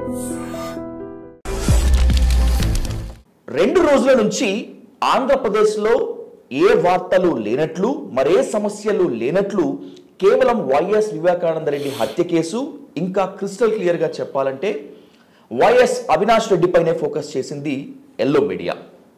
రెండు రోజుల నుంచి ఆంధ్రప్రదేశ్లో ఏ వార్తలు లేనట్లు మరే సమస్యలు లేనట్లు కేవలం వైఎస్ వివేకానంద రెడ్డి హత్య కేసు ఇంకా క్రిస్టల్ క్లియర్గా చెప్పాలంటే వైఎస్ అవినాష్ రెడ్డిపైనే ఫోకస్ చేసింది ఎల్లో మీడియా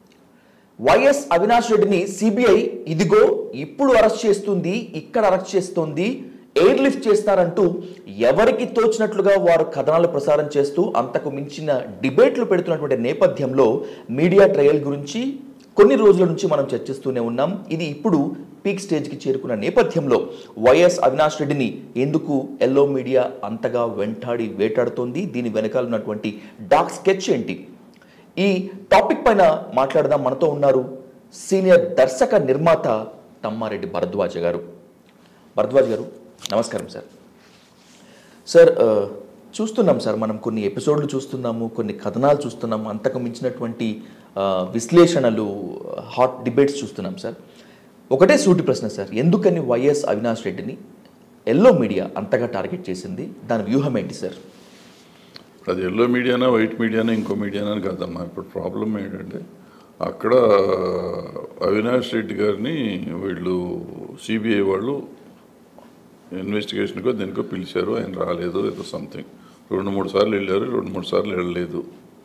వైఎస్ అవినాష్ రెడ్డిని సిబిఐ ఇదిగో ఇప్పుడు అరెస్ట్ చేస్తుంది ఇక్కడ అరెస్ట్ చేస్తుంది ఎయిర్ లిఫ్ట్ చేస్తారంటూ ఎవరికి తోచినట్లుగా వారు కథనాలు ప్రసారం చేస్తూ అంతకు మించిన డిబేట్లు పెడుతున్నటువంటి నేపథ్యంలో మీడియా ట్రయల్ గురించి కొన్ని రోజుల నుంచి మనం చర్చిస్తూనే ఉన్నాం ఇది ఇప్పుడు పీక్ స్టేజ్కి చేరుకున్న నేపథ్యంలో వైఎస్ అవినాష్ రెడ్డిని ఎందుకు ఎల్లో మీడియా అంతగా వెంటాడి వేటాడుతోంది దీని వెనకాల ఉన్నటువంటి డార్క్ స్కెచ్ ఏంటి ఈ టాపిక్ పైన మాట్లాడదాం మనతో ఉన్నారు సీనియర్ దర్శక నిర్మాత తమ్మారెడ్డి భరద్వాజ గారు భరద్వాజ్ గారు నమస్కారం సార్ సార్ ఆ, చూస్తున్నాం సార్ మనం కొన్ని ఎపిసోడ్లు చూస్తున్నాము కొన్ని కథనాలు చూస్తున్నాము అంతకు మించినటువంటి ఆ, విశ్లేషణలు హాట్ డిబేట్స్ చూస్తున్నాం సార్ ఒకటే సూటి ప్రశ్న సార్ ఎందుకని వైఎస్ అవినాష్ రెడ్డిని ఎల్లో మీడియా అంతగా టార్గెట్ చేసింది దాని వ్యూహం ఏంటి సార్ అది ఎల్లో మీడియానా వైట్ మీడియానా ఇంకో మీడియానా అని కాదమ్మా ఇప్పుడు ప్రాబ్లం ఏంటంటే అక్కడ అవినాష్ రెడ్డి గారిని వీళ్ళు సిబిఐ వాళ్ళు ఇన్వెస్టిగేషన్కో దేనికో పిలిచారు ఆయన రాలేదు ఏదో సంథింగ్ రెండు మూడు సార్లు వెళ్ళారు రెండు మూడు సార్లు వెళ్ళలేదు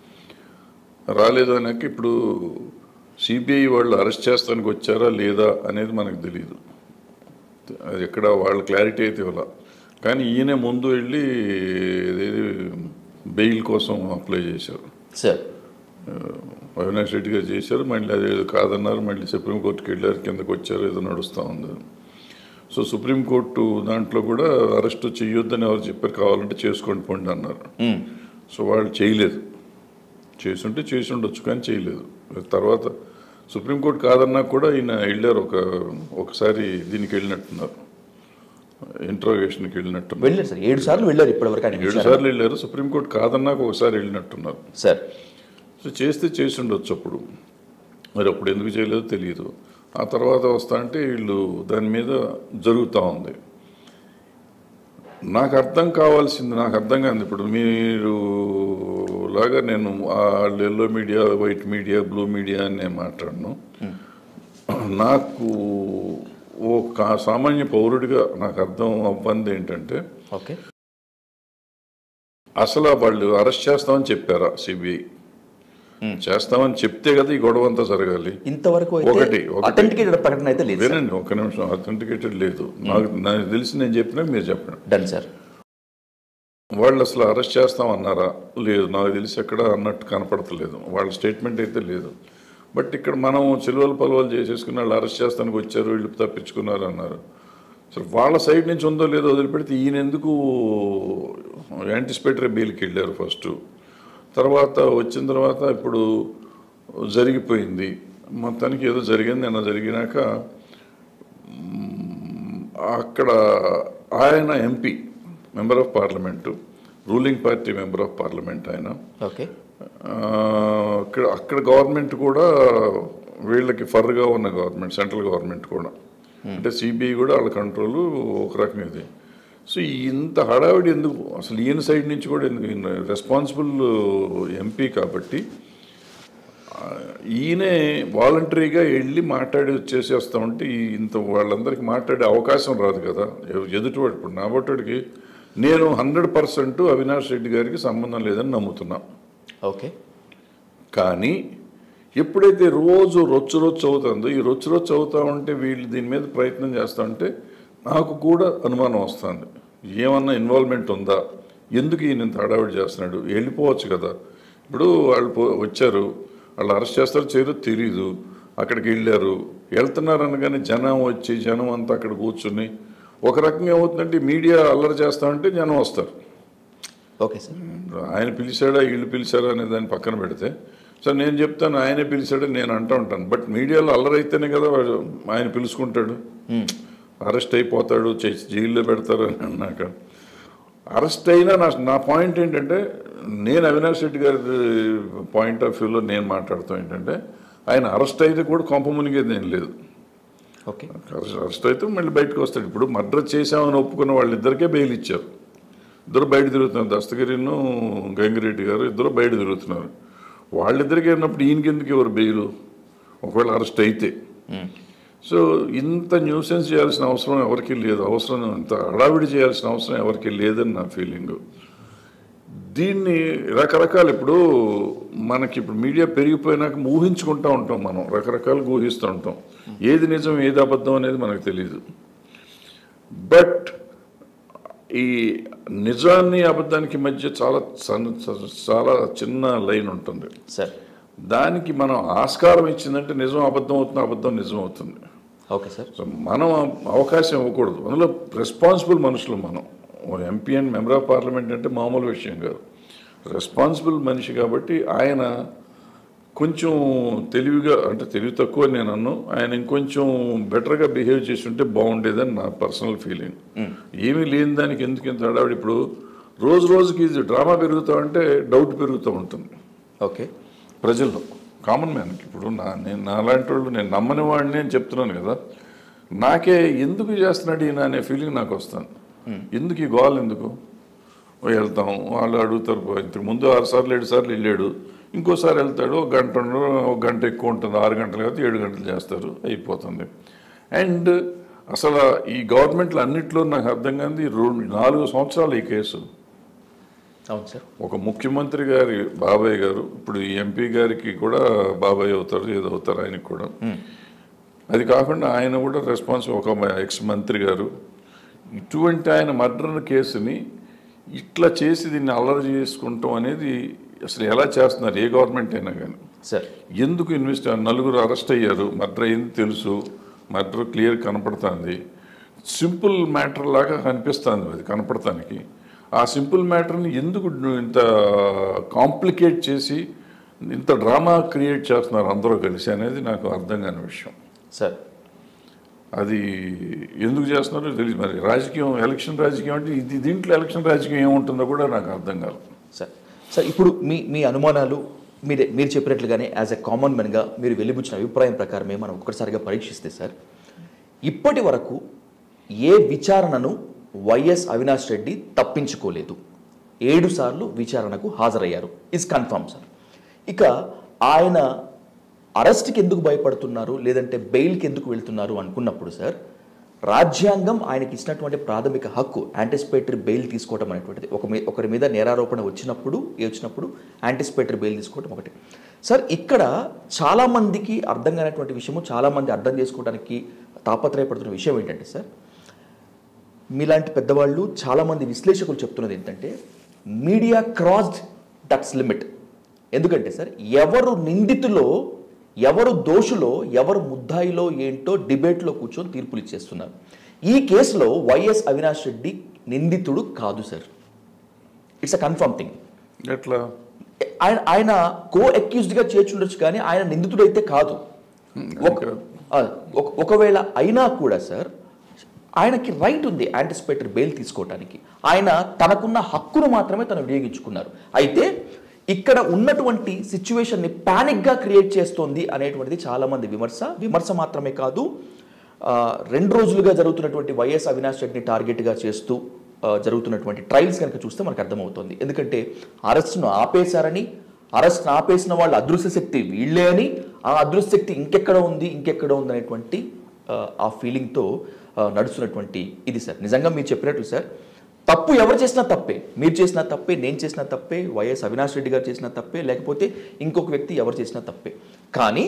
రాలేదు అన్నాక ఇప్పుడు సిబిఐ వాళ్ళు అరెస్ట్ చేస్తానికి వచ్చారా లేదా అనేది మనకు తెలియదు అది ఎక్కడ వాళ్ళ క్లారిటీ అయితే ఇవ్వాల కానీ ఈయన ముందు వెళ్ళి ఇదేది బెయిల్ కోసం అప్లై చేశారు సార్ అవినాష్ రెడ్డి గారు చేశారు మళ్ళీ అది కాదన్నారు మళ్ళీ సుప్రీంకోర్టుకి వెళ్ళారు కిందకు వచ్చారు ఏదో నడుస్తూ ఉంది సో సుప్రీంకోర్టు దాంట్లో కూడా అరెస్ట్ చేయొద్దని ఎవరు చెప్పారు కావాలంటే చేసుకోండి పోండి అన్నారు మ్మ్. సో వాళ్ళు చేయలేదు చేసుంటే చేసి ఉండొచ్చు కానీ చేయలేదు తర్వాత సుప్రీంకోర్టు కాదన్నా కూడా ఈయన వెళ్ళారు ఒక ఒకసారి దీనికి వెళ్ళినట్టున్నారు ఇంట్రోగేషన్కి వెళ్ళినట్టున్నారు వెళ్ళారు సార్ ఏడు సార్లు వెళ్ళారు ఇప్పటివరకు ఆయన ఏడు విచారణ. సార్లు వెళ్ళారు సుప్రీంకోర్టు కాదన్నాక ఒకసారి వెళ్ళినట్టున్నారు సార్ సో చేస్తే చేసి ఉండొచ్చు అప్పుడు మరి అప్పుడు ఎందుకు చేయలేదో తెలియదు ఆ తర్వాత వస్తా అంటే వీళ్ళు దాని మీద జరుగుతూ ఉంది నాకు అర్థం కావాల్సింది నాకు అర్థం కాదు ఇప్పుడు మీరు లాగా నేను వాళ్ళు yellow media white media blue media అని నేను మాట్లాడను నాకు ఒక సామాన్య పౌరుడిగా నాకు అర్థం అవ్వంది ఏంటంటే ఓకే అసలు వాళ్ళు అరెస్ట్ చేస్తామని చెప్పారా సిబిఐ చేస్తామని చెప్తే కదా ఈ గొడవ అంతా జరగాలి ఇంతవరకు ఒకటి, అయితే ఒకటి. అథెంటికేటెడ్ ప్రకటన అయితే లేదు సార్. వినండి ఒక నిమిషం అథెంటికేటెడ్ లేదు నాకు నాకు తెలిసి నేను చెప్పినా మీరు చెప్పండి డన్ సార్ వాళ్ళు అసలు అరెస్ట్ చేస్తామన్నారా లేదు నాకు తెలిసి ఎక్కడ అన్నట్టు కనపడతలేదు వాళ్ళ స్టేట్మెంట్ అయితే లేదు బట్ ఇక్కడ మనం చిలువలు పలువలు చేసేసుకుని వాళ్ళు అరెస్ట్ చేస్తానికి వచ్చారు వీళ్ళు తప్పించుకున్నారు అన్నారు సరే వాళ్ళ సైడ్ నుంచి ఉందో లేదో వదిలిపెడితే ఈయన ఎందుకు యాంటిసిపేటరీ బెయిల్కి వెళ్ళారు ఫస్ట్ తర్వాత వచ్చిన తర్వాత ఇప్పుడు జరిగిపోయింది మొత్తానికి ఏదో జరిగింది నిన్న జరిగినాక మ్, అక్కడ ఆయన MP member of parliament ruling party member of parliament ఆయన ఓకే ఆ, అక్కడ అక్కడ గవర్నమెంట్ కూడా వీళ్ళకి ఫర్గా ఉన్న గవర్నమెంట్ సెంట్రల్ గవర్నమెంట్ కూడా అంటే సిబిఐ కూడా వాళ్ళ కంట్రోల్ ఒక రకం ఇది సో ఇంత హడావిడి ఎందుకు అసలు ఈయన సైడ్ నుంచి కూడా ఎందుకు ఈయన రెస్పాన్సిబుల్ ఎంపీ కాబట్టి ఆ, ఈయనే వాలంటరీగా వెళ్ళి మాట్లాడి వచ్చేసి వస్తా ఉంటే ఈ- ఇంత వాళ్ళందరికీ మాట్లాడే అవకాశం రాదు కదా ఎ- ఎదుటివాడు ఇప్పుడు నాబోటుడికి నేను హండ్రెడ్ పర్సెంట్ అవినాష్ రెడ్డి గారికి సంబంధం లేదని నమ్ముతున్నా ఓకే కానీ ఎప్పుడైతే రోజు రొచ్చు రొచ్చు అవుతుందో ఈ రొచ్చు రొచ్చు అవుతా ఉంటే వీళ్ళు దీని మీద ప్రయత్నం చేస్తూ ఉంటే నాకు కూడా అనుమానం వస్తుంది ఏమన్నా ఇన్వాల్వ్మెంట్ ఉందా ఎందుకు ఈయన ఇంత హడావిడి చేస్తున్నాడు వెళ్ళిపోవచ్చు కదా ఇప్పుడు వాళ్ళు పో వచ్చారు వాళ్ళు అరెస్ట్ చేస్తారో చేయరో తెలీదు అక్కడికి వెళ్ళారు వెళ్తున్నారు అనగానే జనం వచ్చి జనం అంతా అక్కడ కూర్చుని ఒక రకంగా ఏమవుతుందంటే మీడియా అల్లరి చేస్తా ఉంటే జనం వస్తారు ఓకే సార్ ఆయన పిలిచాడా వీళ్ళు పిలిచారా అనే దాన్ని పక్కన పెడితే సో నేను చెప్తాను ఆయనే పిలిచాడని నేను అంటూ ఉంటాను బట్ మీడియాలో అల్లరైతేనే కదా వాడు ఆయన పిలుచుకుంటాడు అరెస్ట్ అయిపోతాడు చే- జైల్లో పెడతారు అని అన్నాక అరెస్ట్ అయినా నా నా పాయింట్ ఏంటంటే నేను అవినాష్ రెడ్డి గారి పాయింట్ ఆఫ్ వ్యూలో నేను మాట్లాడుతాం ఏంటంటే ఆయన అరెస్ట్ అయితే కూడా కొంప మునిగేది ఏం లేదు ఓకే అరెస్ట్ అరెస్ట్ అయితే మళ్ళీ బయటకు వస్తాడు ఇప్పుడు మర్డర్ చేశామని ఒప్పుకున్న వాళ్ళిద్దరికే బెయిల్ ఇచ్చారు ఇద్దరు బయట తిరుగుతున్నారు దస్తగిరిను గంగిరెడ్డి గారు ఇద్దరు బయట తిరుగుతున్నారు వాళ్ళిద్దరికి అన్నప్పుడు ఈయనకి ఎందుకు ఎవరు బెయిల్ ఒకవేళ అరెస్ట్ అయితే సో ఇంత న్యూసెన్స్ చేయాల్సిన అవసరం ఎవరికి లేదు అవసరం ఇంత హడావిడి చేయాల్సిన అవసరం ఎవరికి లేదని నా ఫీలింగ్ దీన్ని రకరకాలు ఇప్పుడు మనకి ఇప్పుడు మీడియా పెరిగిపోయినాక ఊహించుకుంటూ ఉంటాం మనం రకరకాలుగా ఊహిస్తూ ఉంటాం ఏది నిజం ఏది అబద్ధం అనేది మనకు తెలియదు బట్ ఈ నిజాన్ని అబద్ధానికి మధ్య చాలా సన్న- చాలా చిన్న లైన్ ఉంటుంది సార్ దానికి మనం ఆస్కారం ఇచ్చిందంటే నిజం అబద్ధం అవుతుంది అబద్ధం నిజం అవుతుంది ఓకే సార్ సో మనం అవకాశం ఇవ్వకూడదు అందులో రెస్పాన్సిబుల్ మనుషులు మనం MP and member of parliament అంటే మామూలు విషయం కాదు రెస్పాన్సిబుల్ మనిషి కాబట్టి ఆయన కొంచెం తెలివిగా అంటే తెలివి తక్కువ నేను అన్ను ఆయన ఇంకొంచెం బెటర్గా బిహేవ్ చేసి ఉంటే బాగుండేదని నా పర్సనల్ ఫీలింగ్ ఏమీ లేని దానికి ఎందుకు ఇంత హడావిడి ఇప్పుడు రోజు రోజుకి ఇది డ్రామా పెరుగుతూ ఉంటే డౌట్ పెరుగుతూ ఉంటుంది ఓకే ప్రజల్లో కామన్ మ్యాన్కి ఇప్పుడు నా నేను నాలాంటి వాళ్ళు నేను నమ్మని వాడిని అని చెప్తున్నాను కదా నాకే ఎందుకు చేస్తున్నాడు ఈయన అనే ఫీలింగ్ నాకు వస్తాను ఎందుకు ఈ గోల్ ఎందుకు ఓ వెళ్తాం వాళ్ళు అడుగుతారు "పో, ఇంతకు ముందు ఆరు సార్లు ఏడు సార్లు వెళ్ళాడు ఇంకోసారి వెళ్తాడు ఒక గంట ఉండడు, ఒక గంట ఎక్కువ ఉంటుంది ఆరు గంటలు కాదు ఏడు గంటలు చేస్తారు అయిపోతుంది అండ్ అసలు ఈ గవర్నమెంట్లు అన్నింటిలో నాకు అర్థం కాదు ఈ రెండు నాలుగు సంవత్సరాలు ఈ కేసు అవును సార్ ఒక ముఖ్యమంత్రి గారి బాబాయ్ గారు ఇప్పుడు ఈ ఎంపీ గారికి కూడా బాబాయ్ అవుతారు ఏదో అవుతారు ఆయనకి కూడా అది కాకుండా ఆయన కూడా రెస్పాన్స్ ఒక ఎక్స్ మంత్రి గారు ఇటువంటి ఆయన మర్డర్ కేసుని ఇట్లా చేసి దీన్ని అల్లరి చేసుకుంటాం అనేది అసలు ఎలా చేస్తున్నారు ఏ గవర్నమెంట్ అయినా కానీ సార్ ఎందుకు ఇన్వెస్ట్ నలుగురు అరెస్ట్ అయ్యారు మర్డర్ అయింది తెలుసు మర్డర్ క్లియర్ కనపడుతుంది సింపుల్ మ్యాటర్ లాగా కనిపిస్తుంది అది కనపడటానికి ఆ సింపుల్ మ్యాటర్ని ఎందుకు ఇంత కాంప్లికేట్ చేసి ఇంత డ్రామా క్రియేట్ చేస్తున్నారు అందరూ కలిసి అనేది నాకు అర్థం కాని విషయం సార్ అది ఎందుకు చేస్తున్నారో తెలియదు మరి రాజకీయం ఎలక్షన్ రాజకీయం అంటే ఇది దీంట్లో ఎలక్షన్ రాజకీయం ఏముంటుందో కూడా నాకు అర్థం కాదు సార్ సార్ ఇప్పుడు మీ మీ అనుమానాలు మీరు మీరు చెప్పినట్లుగానే యాజ్ ఎ కామన్ మెన్గా మీరు వెలిబుచ్చిన అభిప్రాయం ప్రకారమే మనం ఒక్కసారిగా పరీక్షిస్తే సార్ ఇప్పటి వరకు ఏ విచారణను వైఎస్ అవినాష్ రెడ్డి తప్పించుకోలేదు ఏడు సార్లు విచారణకు హాజరయ్యారు ఇస్ కన్ఫర్మ్ సార్ ఇక ఆయన అరెస్ట్కి ఎందుకు భయపడుతున్నారు లేదంటే బెయిల్కి ఎందుకు వెళ్తున్నారు అనుకున్నప్పుడు సార్ రాజ్యాంగం ఆయనకి ఇచ్చినటువంటి ప్రాథమిక హక్కు యాంటిసిపేటరీ బెయిల్ తీసుకోవడం అనేటువంటిది ఒక మీ ఒకరి మీద నేరారోపణ వచ్చినప్పుడు వచ్చినప్పుడు యాంటిసిపేటరీ బెయిల్ తీసుకోవడం ఒకటి సార్ ఇక్కడ చాలామందికి అర్థం కానటువంటి విషయము చాలామంది అర్థం చేసుకోవడానికి తాపత్రయపడుతున్న విషయం ఏంటంటే సార్ మీలాంటి పెద్దవాళ్ళు చాలామంది విశ్లేషకులు చెప్తున్నది ఏంటంటే మీడియా క్రాస్డ్ దట్స్ లిమిట్ ఎందుకంటే సార్ ఎవరు నిందితులో ఎవరు దోషులో ఎవరు ముద్దాయిలో ఏంటో డిబేట్లో కూర్చొని తీర్పులు ఇచ్చేస్తున్నారు ఈ కేసులో వైఎస్ అవినాష్ రెడ్డి నిందితుడు కాదు sir it's a confirm thing ఎట్లా ఆయన ఆయన కో అక్యూజ్డ్గా చేర్చుండొచ్చు కానీ ఆయన నిందితుడైతే కాదు ఒక ఆ, ఒక- ఒకవేళ అయినా కూడా సార్ ఆయనకి రైట్ ఉంది యాంటిసిపేటరీ బెయిల్ తీసుకోవడానికి ఆయన తనకున్న హక్కును మాత్రమే తను వినియోగించుకున్నారు అయితే ఇక్కడ ఉన్నటువంటి సిచ్యువేషన్ని ప్యానిక్గా క్రియేట్ చేస్తోంది అనేటువంటిది చాలామంది విమర్శ విమర్శ మాత్రమే కాదు ఆ, రెండు రోజులుగా జరుగుతున్నటువంటి వైఎస్ అవినాష్ రెడ్డిని టార్గెట్గా చేస్తూ ఆ, జరుగుతున్నటువంటి ట్రయల్స్ కనుక చూస్తే మనకు అర్థమవుతుంది ఎందుకంటే అరెస్ట్ను ఆపేశారని అరెస్ట్ను ఆపేసిన వాళ్ళ అదృశ్య శక్తి వీళ్ళే అని ఆ అదృశ్య శక్తి ఇంకెక్కడ ఉంది ఇంకెక్కడ ఉంది అనేటువంటి ఆ, ఆ ఫీలింగ్తో నడుస్తున్నటువంటి ఇది సార్ నిజంగా మీరు చెప్పినట్లు సార్ తప్పు ఎవరు చేసినా తప్పే మీరు చేసినా తప్పే నేను చేసినా తప్పే వైఎస్ అవినాష్ రెడ్డి గారు చేసినా తప్పే లేకపోతే ఇంకొక వ్యక్తి ఎవరు చేసినా తప్పే కానీ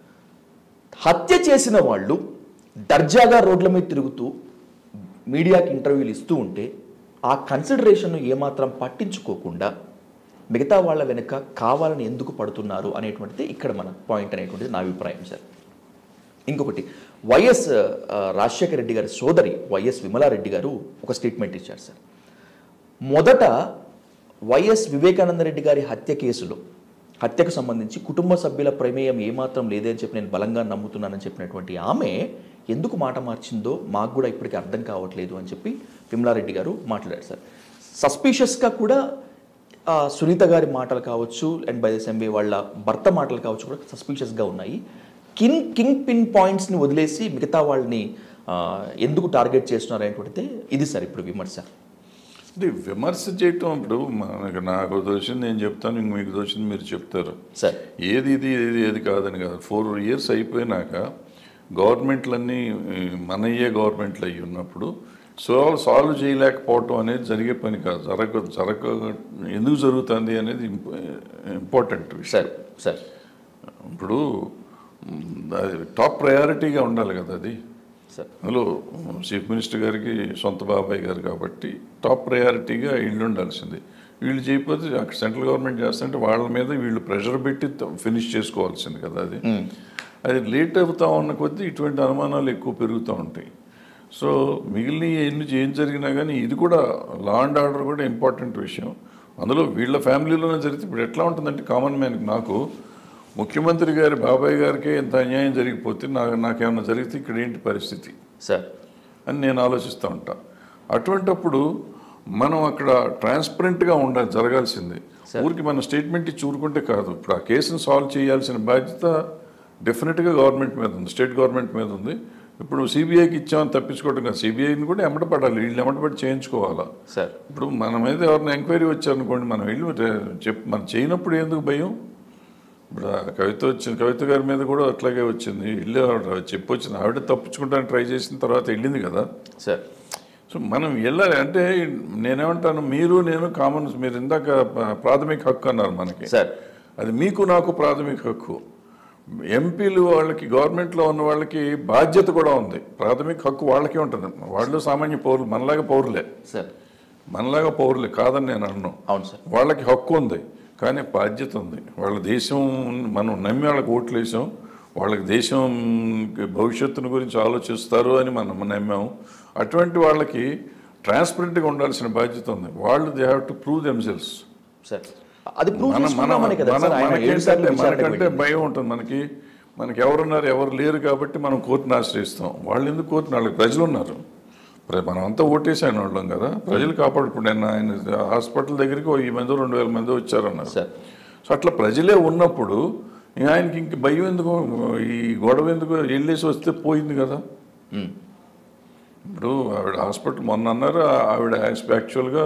హత్య చేసిన వాళ్ళు దర్జాగా రోడ్ల మీద తిరుగుతూ మీడియాకి ఇంటర్వ్యూలు ఇస్తూ ఉంటే ఆ కన్సిడరేషన్ ఏమాత్రం పట్టించుకోకుండా మిగతా వాళ్ళ వెనుక కావాలని ఎందుకు పడుతున్నారు అనేటువంటిది ఇక్కడ మన పాయింట్ అనేటువంటిది నా అభిప్రాయం సార్ ఇంకొకటి వైఎస్ ఆ, రాజశేఖర రెడ్డి గారి సోదరి వైఎస్ విమలారెడ్డి గారు ఒక స్టేట్మెంట్ ఇచ్చారు సార్ మొదట వైఎస్ వివేకానంద రెడ్డి గారి హత్య కేసులో హత్యకు సంబంధించి కుటుంబ సభ్యుల ప్రమేయం ఏమాత్రం లేదే అని చెప్పి నేను బలంగా నమ్ముతున్నానని చెప్పినటువంటి ఆమె ఎందుకు మాట మార్చిందో మాకు కూడా ఇప్పటికీ అర్థం కావట్లేదు అని చెప్పి విమలారెడ్డి గారు మాట్లాడారు సార్ సస్పీషియస్గా కూడా ఆ, సునీత గారి మాటలు కావచ్చు అండ్ బై ఎస్ఎంబీ వాళ్ళ భర్త మాటలు కావచ్చు కూడా సస్పీషియస్గా ఉన్నాయి కింగ్ కింగ్ పిన్ పాయింట్స్ని వదిలేసి మిగతా వాళ్ళని ఆ, ఎందుకు టార్గెట్ చేస్తున్నారు అనేటువంటిది ఇది సార్ ఇప్పుడు విమర్శ అంటే విమర్శ చేయటం ఇప్పుడు మనకి నాకు దోషింది నేను చెప్తాను ఇంక మీకు దోషింది మీరు చెప్తారు సార్ ఏది ఇది ఏది ఏది కాదని కాదు ఫోర్ ఇయర్స్ అయిపోయినాక గవర్నమెంట్లన్నీ ఈ, మనయ్యే గవర్నమెంట్లు అయ్యి ఉన్నప్పుడు సాల్వ్ సాల్వ్ చేయలేకపోవటం అనేది జరిగే పని కాదు జరగ జరగ ఎందుకు జరుగుతుంది అనేది ఇంప- ఇంపార్టెంట్ విషయం సార్ సార్ ఇప్పుడు మ్, అది టాప్ ప్రయారిటీగా ఉండాలి కదా అది సార్ అందులో చీఫ్ మినిస్టర్ గారికి సొంత బాబాయ్ గారు కాబట్టి టాప్ ప్రయారిటీగా ఇల్లు ఉండాల్సింది వీళ్ళు చేయకపోతే అక్కడ సెంట్రల్ గవర్నమెంట్ చేస్తుంటే వాళ్ళ మీద వీళ్ళు ప్రెషర్ పెట్టి ఫినిష్ చేసుకోవాల్సింది కదా అది అది లేట్ అవుతా ఉన్న కొద్దీ ఇటువంటి అనుమానాలు ఎక్కువ పెరుగుతూ ఉంటాయి సో మిగిలిన ఎన్ని ఏం జరిగినా కానీ ఇది కూడా లా అండ్ ఆర్డర్ కూడా ఇంపార్టెంట్ విషయం అందులో వీళ్ళ ఫ్యామిలీలోనే జరిగితే ఇప్పుడు ఎట్లా ఉంటుందంటే కామన్ మ్యాన్కి నాకు ముఖ్యమంత్రి గారి బాబాయ్ గారికి ఎంత అన్యాయం జరిగిపోతే నాకు నాకేమన్నా జరిగితే ఇక్కడ ఏంటి పరిస్థితి సార్ అని నేను ఆలోచిస్తూ ఉంటా అటువంటప్పుడు మనం అక్కడ ట్రాన్స్పరెంట్గా ఉండాలి జరగాల్సింది ఊరికి మన స్టేట్మెంట్ ఇచ్చి ఊరుకుంటే కాదు ఇప్పుడు ఆ కేసును సాల్వ్ చేయాల్సిన బాధ్యత డెఫినెట్గా గవర్నమెంట్ మీద ఉంది స్టేట్ గవర్నమెంట్ మీద ఉంది ఇప్పుడు సిబిఐకి ఇచ్చామని తప్పించుకోవడం కాదు సిబిఐని కూడా ఎమ్మటపడాలి వీళ్ళు ఎమ్మటపడి చేయించుకోవాలా సార్ ఇప్పుడు మన మీద ఎవరైనా ఎంక్వైరీ వచ్చారనుకోండి మనం వెళ్ళి చెప్ మనం చేయనప్పుడు ఎందుకు భయం ఇప్పుడు ఆ కవిత వచ్చింది కవిత గారి మీద కూడా అట్లాగే వచ్చింది వెళ్ళి ఆవిడ చెప్పొచ్చింది ఆవిడ తప్పించుకుంటానికి ట్రై చేసిన తర్వాత వెళ్ళింది కదా సార్ సో మనం వెళ్ళాలి అంటే నేనేమంటాను మీరు నేను కామన్ మీరు ఇందాక ప- ప్రాథమిక హక్కు అన్నారు మనకి సార్ అది మీకు నాకు ప్రాథమిక హక్కు ఎంపీలు వాళ్ళకి గవర్నమెంట్లో ఉన్న వాళ్ళకి బాధ్యత కూడా ఉంది ప్రాథమిక హక్కు వాళ్ళకే ఉంటుంది వాళ్ళు సామాన్య పౌరులు మనలాగా పౌరులే సార్ మనలాగా పౌరులే కాదని నేను అన్నాను అవును సార్ వాళ్ళకి హక్కు ఉంది కానీ బాధ్యత ఉంది వాళ్ళ దేశం మనం నమ్మి వాళ్ళకి ఓట్లు వేసాం వాళ్ళకి దేశం భవిష్యత్తును గురించి ఆలోచిస్తారు అని మనం నమ్మాము అటువంటి వాళ్ళకి ట్రాన్స్పరెంట్గా ఉండాల్సిన బాధ్యత ఉంది వాళ్ళు they have to prove themselves sir అది ప్రూవ్ మన మన చేసుకున్నామని కదా మన- సార్ ఆయన ఏడు సార్లు మనకేంటంటే విచారణకు మనకంటే వెళ్ళింది. భయం ఉంటుంది మనకి మనకి ఎవరున్నారు ఎవరు లేరు కాబట్టి మనం కోర్టును ఆశ్రయిస్తాం వాళ్ళు ఎందుకు కోర్టును వాళ్ళకి ప్రజలు ఉన్నారు ప్ర- మనం అంతా ఓటేసాను వాళ్ళం కదా ప్రజలు కాపాడు ఇప్పుడు నేను ఆయన హాస్పిటల్ దగ్గరికి ఓ ఈ మంది రెండు వేల మంది వచ్చారన్నారు సార్ సో అట్లా ప్రజలే ఉన్నప్పుడు ఇంక ఆయనకి ఇంక భయం ఎందుకు ఈ గొడవ ఎందుకు వెళ్ళేసి వస్తే పోయింది కదా మ్మ్. ఇప్పుడు ఆవిడ హాస్పిటల్ మొన్న అన్నారు ఆవిడ యాక్చువల్గా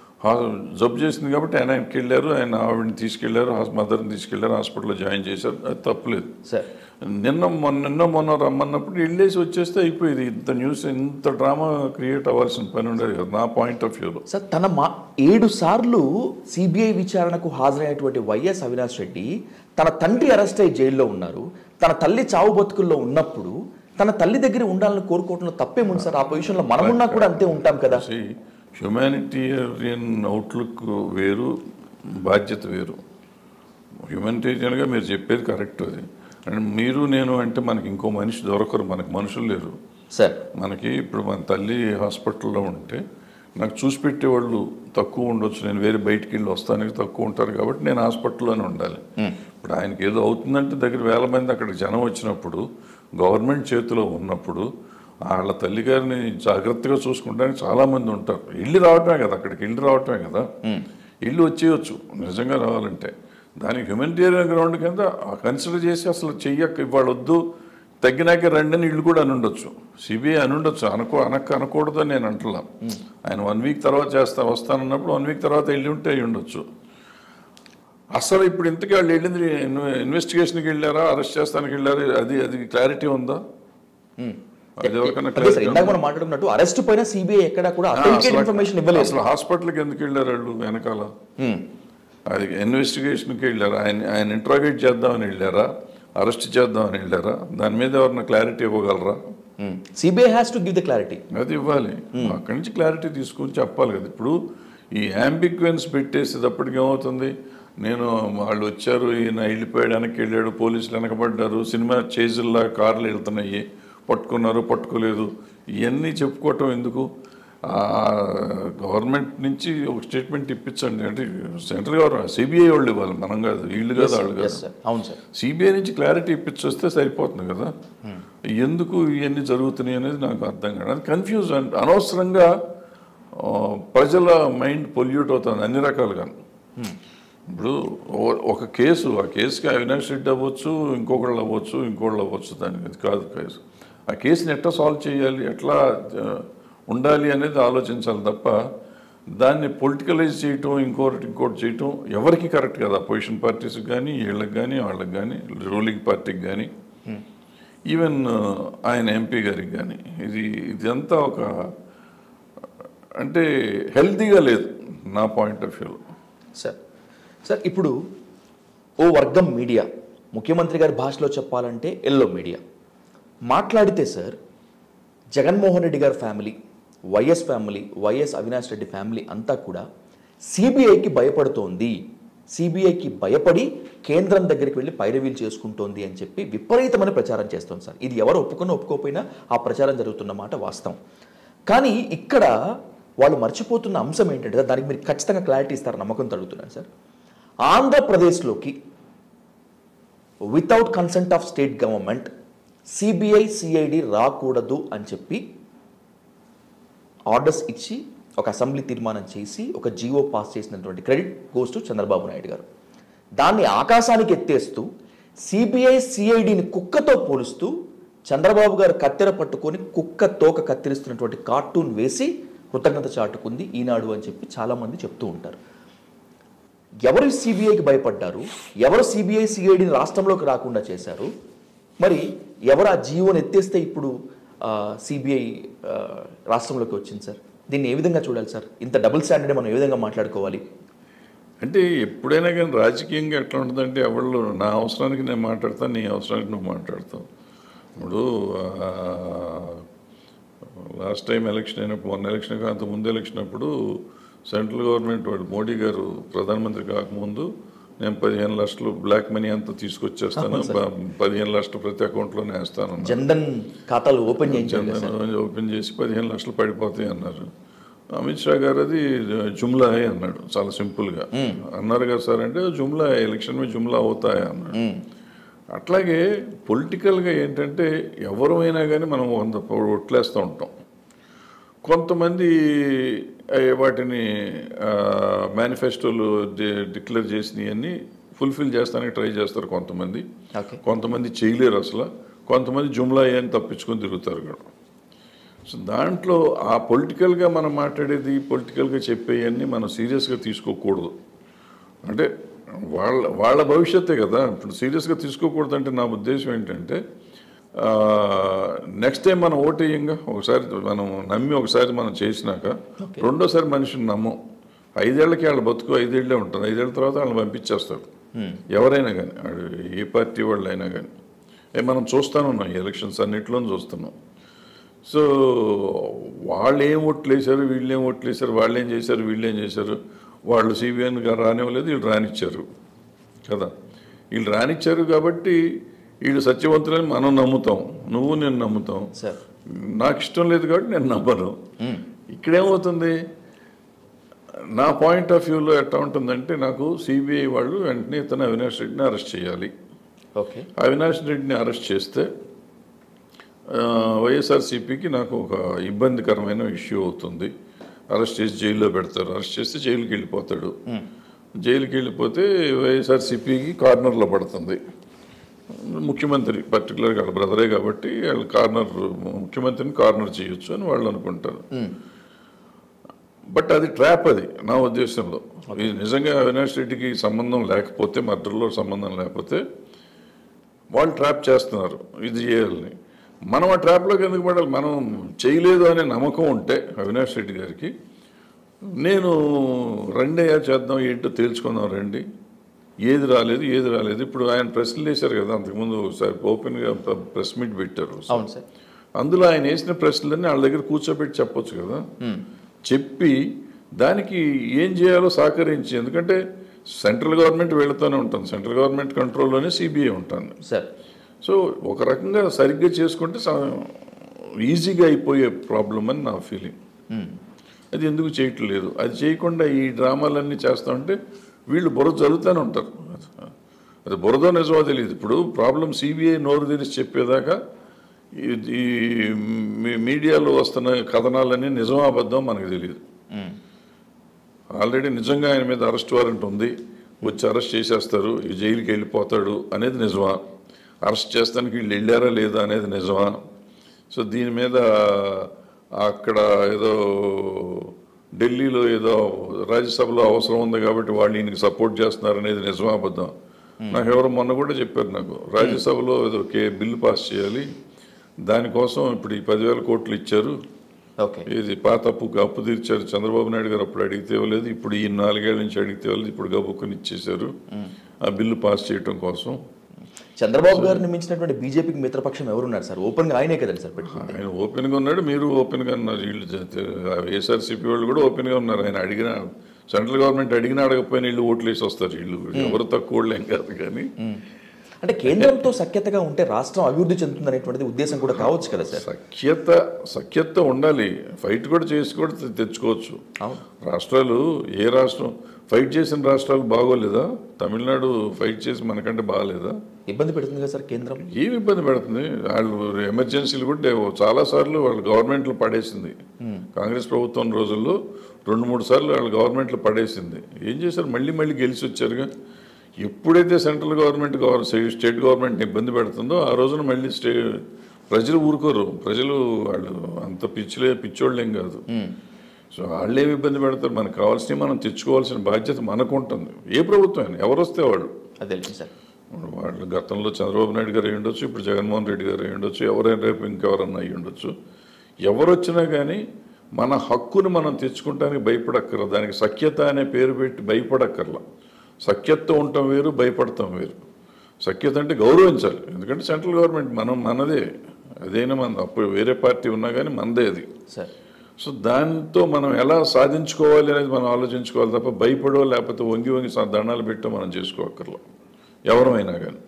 జబ్బు చేసింది కాబట్టి ఆయన ఆయనకి వెళ్ళారు ఆయన ఆవిడని తీసుకెళ్లారు మదర్ని తీసుకెళ్లారు హాస్పిటల్లో జాయిన్ చేశారు అది తప్పలేదు సార్ నిన్న మొన్న నిన్న మొన్న రమ్మన్నప్పుడు వెళ్ళేసి వచ్చేస్తే అయిపోయింది ఇంత న్యూస్ ఇంత డ్రామా క్రియేట్ అవ్వాల్సిన పని ఉండేది కదా నా పాయింట్ ఆఫ్ వ్యూలో సార్ తన మా ఏడు సార్లు సిబిఐ విచారణకు హాజరైనటువంటి వైఎస్ అవినాష్ రెడ్డి తన తండ్రి అరెస్ట్ అయ్యి జైల్లో ఉన్నారు తన తల్లి చావు బతుకుల్లో ఉన్నప్పుడు తన తల్లి దగ్గర ఉండాలని కోరుకోవడంలో తప్పేముంది సార్ ఆ పొజిషన్లో మనమున్నా కూడా అంతే ఉంటాం కదా హ్యుమానిటేరియన్ అవుట్లుక్ వేరు బాధ్యత వేరు హ్యుమానిటేరియన్గా మీరు చెప్పేది కరెక్ట్ అది అండ్ మీరు నేను అంటే మనకి ఇంకో మనిషి దొరకరు మనకి మనుషులు లేరు సార్ మనకి ఇప్పుడు మన తల్లి హాస్పిటల్లో ఉంటే నాకు చూసి పెట్టేవాళ్ళు తక్కువ ఉండొచ్చు నేను వేరే బయటికి వెళ్ళి వస్తానికి తక్కువ ఉంటారు కాబట్టి నేను హాస్పిటల్లోనే ఉండాలి ఇప్పుడు ఆయనకి ఏదో అవుతుందంటే దగ్గర వేల మంది అక్కడికి జనం వచ్చినప్పుడు గవర్నమెంట్ చేతిలో ఉన్నప్పుడు వాళ్ళ తల్లి గారిని జాగ్రత్తగా చూసుకుంటానికి చాలామంది ఉంటారు ఇల్లు రావటమే కదా అక్కడికి ఇల్లు రావటమే కదా ఇల్లు వచ్చేయచ్చు నిజంగా రావాలంటే దానికి హ్యూమనిటేరియన్ గ్రౌండ్ కింద కన్సిడర్ చేసి అసలు చెయ్యక ఇవాళ వద్దు తగ్గినాక రండి అని ఇల్లు కూడా అని ఉండొచ్చు సిబిఐ అని ఉండొచ్చు అనుకో అనక అనకూడదు అని నేను అంటున్నా ఆయన వన్ వీక్ తర్వాత చేస్తా వస్తానన్నప్పుడు వన్ వీక్ తర్వాత వెళ్ళి ఉంటే అయి ఉండొచ్చు అసలు ఇప్పుడు ఇంతకీ వాళ్ళు వెళ్ళింది ఇన్వెస్టిగేషన్కి వెళ్ళారా అరెస్ట్ చేస్తానికి వెళ్ళారా అది అది క్లారిటీ ఉందా అది ఎవరికైనా అదే సార్ clarity ఇందాక మనం మాట్లాడుకున్నట్టు అరెస్ట్ పైన సిబిఐ ఎక్కడా కూడా అథెంటికేట్ అసలు- ఇన్ఫర్మేషన్ ఇవ్వలేదు అసలు హాస్పిటల్కి ఎందుకు వెళ్ళారు వాళ్ళు వెనకాల మ్మ్. అది ఇన్వెస్టిగేషన్కి వెళ్ళారా ఆయన ఆయన ఇంట్రాగేట్ చేద్దామని వెళ్ళారా అరెస్ట్ చేద్దామని వెళ్ళారా దాని మీద ఎవరన్నా క్లారిటీ ఇవ్వగలరా CBI has to give the clarity అది ఇవ్వాలి అక్కడి నుంచి క్లారిటీ తీసుకొని చెప్పాలి కదా ఇప్పుడు ఈ యాంబిక్వెన్స్ పెట్టేసేటప్పటికి ఏమవుతుంది నేను వాళ్ళు వచ్చారు ఈయన వెళ్ళిపోయాడు వెనక్కి వెళ్ళాడు పోలీసులు వెనకబడ్డారు సినిమా చేజుల్లా కార్లు వెళ్తున్నాయి పట్టుకున్నారు పట్టుకోలేదు ఇవన్నీ చెప్పుకోవటం ఎందుకు ఆ గవర్నమెంట్ నుంచి ఒక స్టేట్మెంట్ ఇప్పించండి అంటే సెంట్రల్ గవర్నమెంట్ సిబిఐ వాళ్ళు ఇవ్వాలి మనం కాదు వీళ్ళు కాదు వాళ్ళు కాదు ఎస్ సార్ అవును సార్ సిబిఐ నుంచి క్లారిటీ ఇప్పించొస్తే సరిపోతుంది కదా ఎందుకు ఇవన్నీ జరుగుతున్నాయి అనేది నాకు అర్థం కాదు అది కన్ఫ్యూజ్ అంటే అనవసరంగా ఆ, ప్రజల మైండ్ పొల్యూట్ అవుతుంది అన్ని రకాలుగా ఇప్పుడు ఓ- ఒక కేసు ఆ కేసుకి అవినాష్ రెడ్డి అవ్వచ్చు ఇంకొకళ్ళు అవ్వచ్చు ఇంకోళ్ళు అవ్వచ్చు దానికి అది కాదు కేసు ఆ కేసుని ఎట్లా సాల్వ్ చేయాలి ఎట్లా ఆ, ఉండాలి అనేది ఆలోచించాలి తప్ప దాన్ని పొలిటికలైజ్ చేయటం ఇంకోటి ఇంకోటి చేయటం ఎవరికి కరెక్ట్ కదా అపోజిషన్ పార్టీస్కి కానీ వీళ్ళకి కానీ వాళ్ళకి కానీ రూలింగ్ పార్టీకి కానీ ఈవెన్ ఆయన ఎంపీ గారికి కానీ ఇది ఇదంతా ఒక అంటే హెల్తీగా లేదు నా పాయింట్ ఆఫ్ వ్యూలో సార్ సార్ ఇప్పుడు ఓ వర్గం మీడియా ముఖ్యమంత్రి గారి భాషలో చెప్పాలంటే ఎల్లో మీడియా మాట్లాడితే సార్ జగన్మోహన్ రెడ్డి గారి family Y S family Y S Avinash Reddy family అంతా కూడా సిబిఐకి భయపడుతోంది సిబిఐకి భయపడి కేంద్రం దగ్గరికి వెళ్ళి పైరవీలు చేసుకుంటోంది అని చెప్పి విపరీతమైన ప్రచారం చేస్తోంది సార్ ఇది ఎవరు ఒప్పుకున్నా ఒప్పుకోకపోయినా ఆ ప్రచారం జరుగుతున్న మాట వాస్తవం కానీ ఇక్కడ వాళ్ళు మర్చిపోతున్న అంశం ఏంటంటే దానికి మీరు ఖచ్చితంగా క్లారిటీ ఇస్తారు నమ్మకంతో అడుగుతున్నాను సార్ ఆంధ్రప్రదేశ్లోకి without consent of state government CBI CID రాకూడదు అని చెప్పి ఆర్డర్స్ ఇచ్చి ఒక అసెంబ్లీ తీర్మానం చేసి ఒక జీవో పాస్ చేసినటువంటి credit goes to Chandrababu Naidu గారు దాన్ని ఆకాశానికి ఎత్తేస్తూ సిబిఐ సిఐడిని కుక్కతో పోలుస్తూ చంద్రబాబు గారు కత్తెర పట్టుకొని కుక్క తోక కత్తిరిస్తున్నటువంటి కార్టూన్ వేసి కృతజ్ఞత చాటుకుంది ఈనాడు అని చెప్పి చాలామంది చెప్తూ ఉంటారు ఎవరు సిబిఐకి భయపడ్డారు ఎవరు సిబిఐ సిఐడిని రాష్ట్రంలోకి రాకుండా చేశారు మరి ఎవరు ఆ జీవోని ఎత్తేస్తే ఇప్పుడు సిబిఐ రాష్ట్రంలోకి వచ్చింది సార్ దీన్ని ఏ విధంగా చూడాలి సార్ ఇంత డబుల్ స్టాండర్డ్ మనం ఏ విధంగా మాట్లాడుకోవాలి అంటే ఎప్పుడైనా కానీ రాజకీయంగా ఎట్లా ఉంటుందంటే ఎవళ్ళు నా అవసరానికి నేను మాట్లాడతాను నీ అవసరానికి నువ్వు మాట్లాడతావు ఇప్పుడు లాస్ట్ టైం ఎలక్షన్ అయినప్పుడు మొన్న ఎలక్షన్ అంత ముందు ఎలక్షన్ అప్పుడు సెంట్రల్ గవర్నమెంట్ వాడు మోడీ గారు ప్రధానమంత్రి కాకముందు నేను పదిహేను లక్షలు బ్లాక్ మనీ అంతా తీసుకొచ్చేస్తాను ప- పదిహేను లక్షలు ప్రతి అకౌంట్లోనే వేస్తాను జన్ధన్ ఖాతాలు ఓపెన్ చేయించాలి కదా సార్ చందన్ ఓపెన్ చేసి పదిహేను లక్షలు పడిపోతాయి అన్నారు అమిత్ షా గారు అది జుమ్లా హై అన్నాడు చాలా సింపుల్గా అన్నారు కదా సార్ అంటే జుమ్లా హై, ఎలక్షన్ మీద జుమ్లా అవుతాయి అన్నాడు అట్లాగే పొలిటికల్గా ఏంటంటే ఎవరైనా కానీ మనం వంద ఒట్లేస్తూ ఉంటాం కొంతమంది ఆ, వాటిని మేనిఫెస్టోలు డిక్లేర్ చేసినవన్నీ ఫుల్ఫిల్ చేస్తానికి ట్రై చేస్తారు కొంతమంది ఓకే కొంతమంది చేయలేరు అసలు కొంతమంది జుమ్లా అని తప్పించుకొని తిరుగుతారు కూడా సో దాంట్లో ఆ పొలిటికల్గా మనం మాట్లాడేది పొలిటికల్గా చెప్పేవన్నీ మనం సీరియస్గా తీసుకోకూడదు అంటే వాళ్ళ వాళ్ళ భవిష్యత్తే కదా ఇప్పుడు సీరియస్గా తీసుకోకూడదు అంటే నా ఉద్దేశం ఏంటంటే నెక్స్ట్ టైం మనం ఓటేయంగా ఒకసారి మనం నమ్మి ఒకసారి మనం చేసినాక రెండోసారి మనిషిని నమ్మం ఐదేళ్లకి వాళ్ళ బతుకు ఐదేళ్లే ఉంటుంది ఐదేళ్ల తర్వాత వాళ్ళని పంపించేస్తారు ఎవరైనా కానీ వాడు ఏ పార్టీ వాళ్ళు అయినా కానీ ఏ మనం చూస్తాను ఉన్నాం ఈ ఎలక్షన్స్ అన్నింటిలోనూ చూస్తున్నాం సో వాళ్ళు ఏం ఓట్లు వేశారు వీళ్ళు ఏం ఓట్లు వేశారు వాళ్ళు ఏం చేశారు వీళ్ళు ఏం చేశారు వాళ్ళు సిబిఎన్ గారు రానివ్వలేదు వీళ్ళు రానిచ్చారు కదా వీళ్ళు రానిచ్చారు కాబట్టి వీళ్ళు సత్యవంతులని మనం నమ్ముతాం నువ్వు నేను నమ్ముతాం సార్ నాకు ఇష్టం లేదు కాబట్టి నేను నమ్మను ఇక్కడేమవుతుంది నా పాయింట్ ఆఫ్ వ్యూలో ఎట్లా ఉంటుందంటే నాకు సిబిఐ వాళ్ళు వెంటనే ఇతను అవినాష్ రెడ్డిని అరెస్ట్ చేయాలి ఓకే అవినాష్ రెడ్డిని అరెస్ట్ చేస్తే ఆ, వైఎస్ఆర్సీపీకి నాకు ఒక ఇబ్బందికరమైన ఇష్యూ అవుతుంది అరెస్ట్ చేసి జైల్లో పెడతారు అరెస్ట్ చేస్తే జైలుకి వెళ్ళిపోతాడు జైలుకి వెళ్ళిపోతే వైఎస్ఆర్సీపీకి కార్నర్లో పడుతుంది ముఖ్యమంత్రి పర్టికులర్గా వాళ్ళ బ్రదరే కాబట్టి వాళ్ళు కార్నర్ ముఖ్యమంత్రిని కార్నర్ చేయొచ్చు అని వాళ్ళు అనుకుంటారు బట్ అది ట్రాప్ అది నా ఉద్దేశంలో ఇది నిజంగా అవినాష్ రెడ్డికి సంబంధం లేకపోతే మర్డర్లో సంబంధం లేకపోతే వాళ్ళు ట్రాప్ చేస్తున్నారు ఇది చేయాలని మనం ఆ ట్రాప్లోకి ఎందుకు పడాలి మనం చేయలేదు అనే నమ్మకం ఉంటే అవినాష్ రెడ్డి గారికి నేను రెండయ్యా చేద్దాం ఏంటో తేల్చుకుందాం రండి ఏది రాలేదు ఏది రాలేదు ఇప్పుడు ఆయన ప్రెస్లు వేశారు కదా అంతకుముందు ఒకసారి ఓపెన్గా ప్రెస్ మీట్ పెట్టారు అవును సార్ అందులో ఆయన వేసిన ప్రశ్నలన్నీ వాళ్ళ దగ్గర కూర్చోబెట్టి చెప్పొచ్చు కదా చెప్పి దానికి ఏం చేయాలో సహకరించి ఎందుకంటే సెంట్రల్ గవర్నమెంట్ వీళ్ళతోనే ఉంటుంది సెంట్రల్ గవర్నమెంట్ కంట్రోల్లోనే సిబిఐ ఉంటుంది సార్ సో ఒక రకంగా సరిగ్గా చేసుకుంటే స- ఈజీగా అయిపోయే ప్రాబ్లం అని నా ఫీలింగ్ అది ఎందుకు చేయట్లేదు అది చేయకుండా ఈ డ్రామాలన్నీ చేస్తా ఉంటే వీళ్ళు బుర్ర జరుగుతూనే ఉంటారు అది బురదో నిజమో తెలియదు ఇప్పుడు ప్రాబ్లం సిబిఐ నోరు తెరిచి చెప్పేదాకా ఈ- ఈ మీ- మీడియాలో వస్తున్న కథనాలన్నీ నిజం అబద్ధం మనకు తెలియదు ఆల్రెడీ నిజంగా ఆయన మీద అరెస్ట్ వారెంట్ ఉంది వచ్చి అరెస్ట్ చేసేస్తారు ఈ జైలుకి వెళ్ళిపోతాడు అనేది నిజమా అరెస్ట్ చేస్తానికి వీళ్ళు వెళ్ళారా లేదా అనేది నిజమా సో దీని మీద అక్కడ ఏదో ఢిల్లీలో ఏదో రాజ్యసభలో అవసరం ఉంది కాబట్టి వాళ్ళు ఈయనకి సపోర్ట్ చేస్తున్నారు అనేది నిజమా అబద్ధం నాకు ఎవరు మొన్న కూడా చెప్పారు నాకు రాజ్యసభలో ఏదో కే బిల్లు పాస్ చేయాలి దానికోసం ఇప్పుడు ఈ పదివేల కోట్లు ఇచ్చారు ఓకే ఇది పాత అప్పు అప్పు తీర్చారు చంద్రబాబు నాయుడు గారు అప్పుడు అడిగితే ఇవ్వలేదు ఇప్పుడు ఈ నాలుగేళ్ల నుంచి అడిగితే ఇవ్వలేదు ఇప్పుడు గబుక్కుని ఇచ్చేశారు ఆ బిల్లు పాస్ చేయటం కోసం చంద్రబాబు గారిని మించినటువంటి బీజేపీకి మిత్రపక్షం ఎవరున్నారు సార్ ఓపెన్ గా ఆయనే కదండి సార్ పెట్టుకుంది ఆయన ఓపెన్గా ఉన్నాడు మీరు ఓపెన్గా ఉన్నారు వీళ్ళు ఏఎస్ఆర్సీపీ వాళ్ళు కూడా ఓపెన్గా ఉన్నారు ఆయన అడిగిన సెంట్రల్ గవర్నమెంట్ అడిగినా అడగకపోయినా వీళ్ళు ఓట్లు వేసి వస్తారు వీళ్ళు ఎవరు తక్కువ వాళ్ళు ఏం కాదు కానీ అంటే కేంద్రంతో సఖ్యతగా ఉంటే రాష్ట్రం అభివృద్ధి చెందుతుంది అనేటువంటిది ఉద్దేశం కూడా కావచ్చు కదా సార్ సఖ్యత సఖ్యత ఉండాలి ఫైట్ కూడా చేసి కూడా తె- తెచ్చుకోవచ్చు అవును రాష్ట్రాలు ఏ రాష్ట్రం ఫైట్ చేసిన రాష్ట్రాలు బాగోలేదా తమిళనాడు ఫైట్ చేసి మనకంటే బాగాలేదా ఇబ్బంది పెడుతుంది కదా సార్ కేంద్రం ఏమి ఇబ్బంది పెడుతుంది వాళ్ళు ఎమర్జెన్సీలు కూడా చాలా సార్లు వాళ్ళు గవర్నమెంట్లు పడేసింది కాంగ్రెస్ ప్రభుత్వం రోజుల్లో రెండు మూడు సార్లు వాళ్ళు గవర్నమెంట్లు పడేసింది ఏం చేశారు మళ్ళీ మళ్ళీ గెలిచి వచ్చారుగా ఎప్పుడైతే సెంట్రల్ గవర్నమెంట్ గవర్ స్టేట్ గవర్నమెంట్ ఇబ్బంది పెడుతుందో ఆ రోజున మళ్ళీ స్టే ప్రజలు ఊరుకోరు ప్రజలు వాళ్ళు అంత పిచ్చిలే పిచ్చోళ్ళు ఏం కాదు సో వాళ్ళు ఏమి ఇబ్బంది పెడతారు మనకు కావాల్సినవి మనం తెచ్చుకోవాల్సిన బాధ్యత మనకు ఉంటుంది ఏ ప్రభుత్వం అయినా ఎవరు వస్తే వాళ్ళు అది తెలిసింది సార్ వాళ్ళు గతంలో చంద్రబాబు నాయుడు గారు అయి ఉండొచ్చు ఇప్పుడు జగన్మోహన్ రెడ్డి గారు అయి ఉండొచ్చు ఎవరైనా రేపు ఇంకెవరన్నా అయి ఉండొచ్చు ఎవరు వచ్చినా కానీ మన హక్కును మనం తెచ్చుకుంటానికి భయపడక్కర్లా దానికి సఖ్యత అనే పేరు పెట్టి భయపడక్కర్లా సఖ్యతతో ఉండటం వేరు భయపడటం వేరు సఖ్యత అంటే గౌరవించాలి ఎందుకంటే సెంట్రల్ గవర్నమెంట్ మనం మనదే అదైనా మన అప్పుడు వేరే పార్టీ ఉన్నా కానీ మనదే అది సార్ సో దాంతో మనం ఎలా సాధించుకోవాలి అనేది మనం ఆలోచించుకోవాలి తప్ప భయపడో లేకపోతే వంగి వంగి సా- దండాలు పెట్టో మనం చేసుకోక్కర్లా ఎవరమైనా కానీ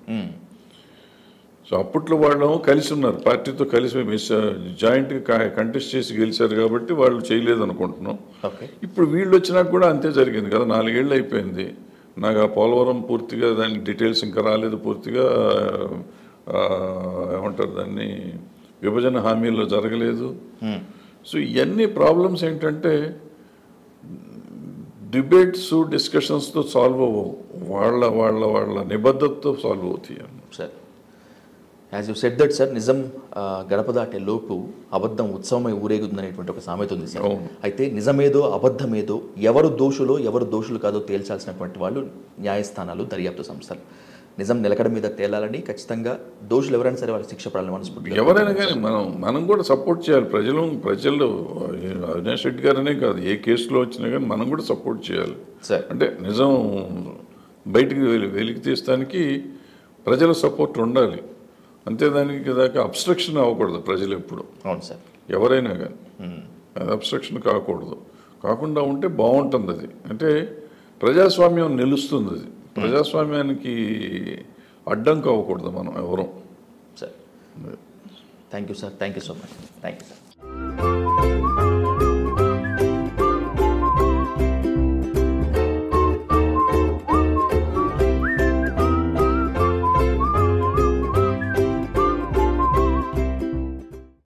సో అప్పట్లో వాళ్ళు కలిసి ఉన్నారు పార్టీతో కలిసి మిస్ జాయింట్గా కంటెస్ట్ చేసి గెలిచారు కాబట్టి వాళ్ళు చేయలేదు అనుకుంటున్నాం ఓకే ఇప్పుడు వీళ్ళు వచ్చినాక కూడా అంతే జరిగింది కదా నాలుగేళ్ళు అయిపోయింది నాకు ఆ పోలవరం పూర్తిగా దాని డీటెయిల్స్ ఇంకా రాలేదు పూర్తిగా ఆ, ఏమంటారు దాన్ని విభజన హామీల్లో జరగలేదు సో ఇవన్నీ ప్రాబ్లమ్స్ ఏంటంటే డిబేట్స్ డిస్కషన్స్తో సాల్వ్ అవ్వవు వాళ్ళ వాళ్ళ వాళ్ళ నిబద్ధతతో సాల్వ్ అవుతాయి sir as you said that sir నిజం ఆ, గడప దాటే లోపు అబద్ధం ఉత్సవమై ఊరేగుతుంది అనేటువంటి ఒక సామెత ఉంది సార్ అవును. అయితే నిజమేదో అబద్ధమేదో ఎవరు దోషులో ఎవరు దోషులు కాదో తేల్చాల్సినటువంటి వాళ్ళు న్యాయస్థానాలు దర్యాప్తు సంస్థలు నిజం నిలకడ మీద తేలాలని ఖచ్చితంగా దోషులు ఎవరైనా సరే వాళ్ళకి శిక్ష పడాలని మనస్ఫూర్తిగా ఎవరైనా కానీ మనం మనం కూడా సపోర్ట్ చేయాలి ప్రజలు ప్రజలు అవినాష్ రెడ్డి గారనే కాదు ఏ కేసులో వచ్చినా కానీ మనం కూడా సపోర్ట్ చేయాలి సార్ అంటే నిజం బయటికి వెలి- వెలికి తీస్తానికి ప్రజల సపోర్ట్ ఉండాలి అంతే దానికి దాకా అబ్స్ట్రక్షన్ అవ్వకూడదు ప్రజలు ఎప్పుడు అవును సార్ ఎవరైనా కానీ అది అబ్స్ట్రక్షన్ కాకూడదు కాకుండా ఉంటే బాగుంటుంది అది అంటే ప్రజాస్వామ్యం నిలుస్తుంది అది ప్రజాస్వామ్యానికి అడ్డంకి అవ్వకూడదు మనం ఎవరం sir thank you sir thank you so much thank you sir